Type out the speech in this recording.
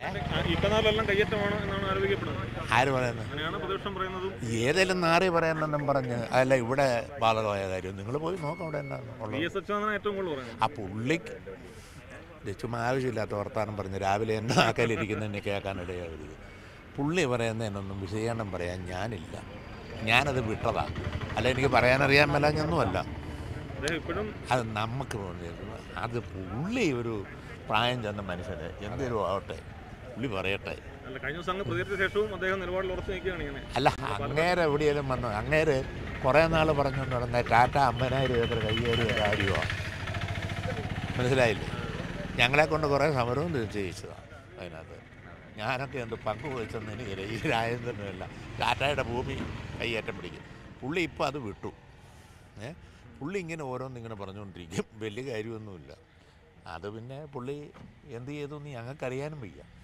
ഈ കനാലെല്ലാം കയ്യേറ്റമാണ് എന്നാണ് ആരോപിക്കപ്പെടുന്നത് ആര് പറയുന്നത് അങ്ങനെയാണ് പ്രതിപക്ഷം പറയുന്നതും ഏതെങ്കിലും നാറി പറയാനെന്നും പറഞ്ഞ് അല്ല ഇവിടെ ബാധകമായ കാര്യം നിങ്ങൾ പോയി നോക്കാം അവിടെ എന്നാണ് വി ഉള്ളത് എസ് അച്യുതാനന്ദനാണ് ഏറ്റവും കൂടുതൽ പറയുന്നത് ആ പുള്ളിക്ക് ഇത് ചുമ്മാ ആവശ്യമില്ലാത്ത വർത്താനം പറഞ്ഞ് രാവിലെ എൻ്റെ നാക്കലിരിക്കുന്നതിനെ കേൾക്കാനിടയാവരുത് പുള്ളി പറയുന്നതിനൊന്നും വിശദീകരണം പറയാൻ ഞാനില്ല ഞാനത് വിട്ടതാ അല്ല എനിക്ക് പറയാനറിയാൻ മേലാഞ്ഞൊന്നുമല്ല അദ്ദേഹം ഇപ്പോഴും അത് നമുക്ക് തോന്നിയിരുന്നു അത് പുള്ളി ഒരു പ്രായം ചെന്ന മനുഷ്യന് എന്തേലും ആവട്ടെ പുള്ളി പറയട്ടെ അല്ല കഴിഞ്ഞ ദിവസം അങ്ങ് പ്രതികരിച്ച ശേഷവും അദ്ദേഹം നിലപാടിൽ ഉറച്ചു നിൽക്കുകയാണ് ഇങ്ങനെ അല്ല അങ്ങേരെ എവിടെയെങ്കിലും വന്നു അങ്ങേര് കുറേ നാൾ പറഞ്ഞു നടന്ന ടാറ്റ അമ്പതിനായിരം ഏക്കർ കയ്യേറിയ കാര്യമാണ് മനസ്സിലായില്ലേ ഞങ്ങളെ കൊണ്ട് കുറേ സമരവും നിശ്ചയിച്ചതാണ് അതിനകത്ത് ഞാനൊക്കെ എന്ത് പങ്കുവഹിച്ചെന്ന് എനിക്കറിയാം ഈ രാജേന്ദ്രനുമല്ല ടാറ്റയുടെ ഭൂമി കൈയേറ്റം പിടിക്കും പുള്ളി ഇപ്പോൾ അത് വിട്ടു ഏ പുള്ളി ഇങ്ങനെ ഓരോന്നിങ്ങനെ പറഞ്ഞുകൊണ്ടിരിക്കും വലിയ കാര്യമൊന്നുമില്ല അത് പിന്നെ പുള്ളി എന്ത് ചെയ്തു എന്ന് ഞങ്ങൾക്കറിയാനും വയ്യ